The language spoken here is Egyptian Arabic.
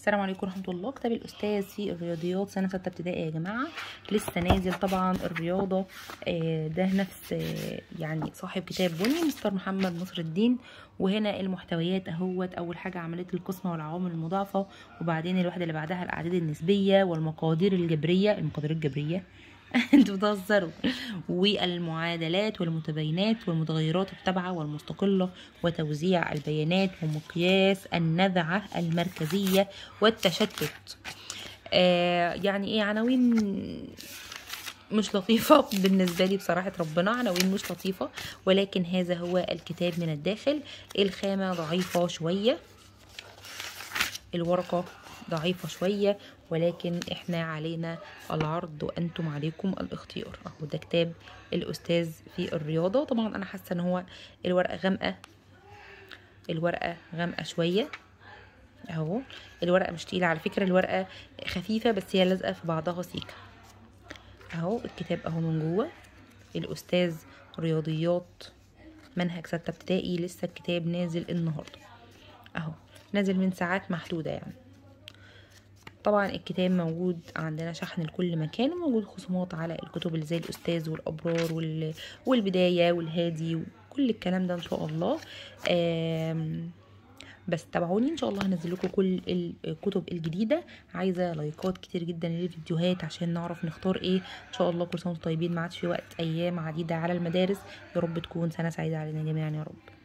السلام عليكم ورحمه الله كتاب الاستاذ في الرياضيات سنه سته ابتدائي يا جماعه لسه نازل طبعا الرياضه آه، ده نفس آه، يعني صاحب كتاب بني مستر محمد نصر الدين وهنا المحتويات اهوت اول حاجه عمليه القسمه والعوامل المضاعفه وبعدين الوحده اللي بعدها الاعداد النسبيه والمقادير الجبريه المقادير الجبريه انتوا بتهزروا والمعادلات والمتباينات والمتغيرات التابعة والمستقلة وتوزيع البيانات ومقياس النذعة المركزية والتشتت آه يعني ايه عناوين مش لطيفة بالنسبة لي بصراحة ربنا عناوين مش لطيفة ولكن هذا هو الكتاب من الداخل الخامة ضعيفة شوية الورقة ضعيفة شوية ولكن احنا علينا العرض وانتم عليكم الاختيار اهو ده كتاب الاستاذ في الرياضة طبعا انا حاسة ان هو الورقة غامقة الورقة غامقة شوية اهو الورقة مش تقيلة على فكرة الورقة خفيفة بس هي لازقة في بعضها سيكة اهو الكتاب اهو من جوه الاستاذ رياضيات منهج ستة ابتدائي لسه الكتاب نازل النهارده اهو نازل من ساعات محدودة يعني طبعا الكتاب موجود عندنا شحن لكل مكان وموجود خصومات على الكتب اللي زي الاستاذ والابرار وال... والبدايه والهادي وكل الكلام ده ان شاء الله آم... بس تابعوني ان شاء الله هنزل لكم كل الكتب الجديده عايزه لايكات كتير جدا للفيديوهات عشان نعرف نختار ايه ان شاء الله كل سنه وانتم طيبين ما عادش في وقت ايام عديده على المدارس يا رب تكون سنه سعيده علينا جميعا يا رب